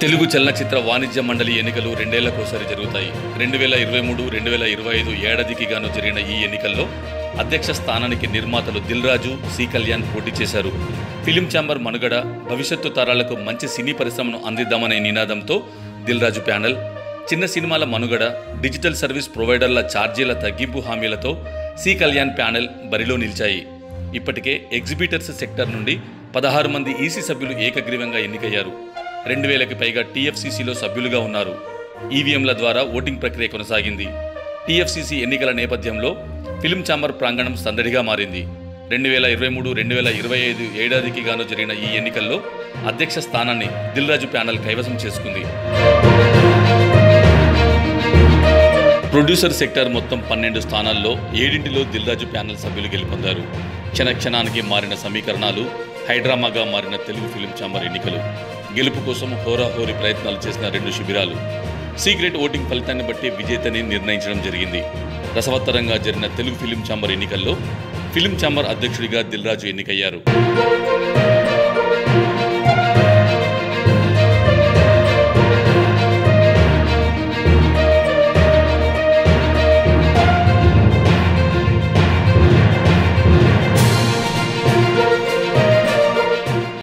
తెలుగు చలనచిత్ర వాణిజ్య మండలి ఎన్నికలు రెండేళ్లకోసారి జరుగుతాయి రెండు వేల ఇరవై మూడు రెండు వేల ఇరవై ఐదు ఏడాదికి గాను జరిగిన ఈ ఎన్నికల్లో అధ్యక్ష స్థానానికి నిర్మాతలు దిల్ రాజు సి కళ్యాణ్ పోటీ చేశారు ఫిలిం ఛాంబర్ మనుగడ భవిష్యత్తు తరాలకు మంచి సినీ పరిశ్రమను అందిద్దామనే నినాదంతో దిల్ రాజు ప్యానెల్ చిన్న సినిమాల మనుగడ డిజిటల్ సర్వీస్ ప్రొవైడర్ల ఛార్జీల తగ్గింపు హామీలతో సి కళ్యాణ్ ప్యానెల్ బరిలో నిలిచాయి ఇప్పటికే ఎగ్జిబిటర్స్ సెక్టర్ నుండి పదహారు మంది ఈసీ సభ్యులు ఏకగ్రీవంగా ఎన్నికయ్యారు రెండు వేలకి పైగా టీఎఫ్సీసీలో సభ్యులుగా ఉన్నారు ఈవీఎంల ద్వారా ఓటింగ్ ప్రక్రియ కొనసాగింది టీఎఫ్సీసీ ఎన్నికల నేపథ్యంలో ఫిలిం ఛాంబర్ ప్రాంగణం సందడిగా మారింది రెండు వేల ఇరవై మూడు రెండు వేల ఇరవై ఐదు ఏడాదికి గాను జరిగిన ఈ ఎన్నికల్లో అధ్యక్ష స్థానాన్ని దిల్రాజు ప్యానెల్ కైవసం చేసుకుంది ప్రొడ్యూసర్ సెక్టర్ మొత్తం పన్నెండు స్థానాల్లో ఏడింటిలో దిల్రాజు ప్యానెల్ సభ్యులు గెలుపొందారు క్షణ క్షణానికి మారిన సమీకరణాలు హైడ్రామాగా మారిన తెలుగు ఫిలిం ఛాంబర్ ఎన్నికలు గెలుపు కోసం హోరాహోరీ ప్రయత్నాలు చేసిన రెండు శిబిరాలు సీక్రెట్ ఓటింగ్ ఫలితాన్ని బట్టి విజేతని నిర్ణయించడం జరిగింది రసవత్తరంగా జరిగిన తెలుగు ఫిలిం ఛాంబర్ ఎన్నికల్లో ఫిలిం ఛాంబర్ అధ్యక్షుడిగా దిల్రాజు ఎన్నికయ్యారు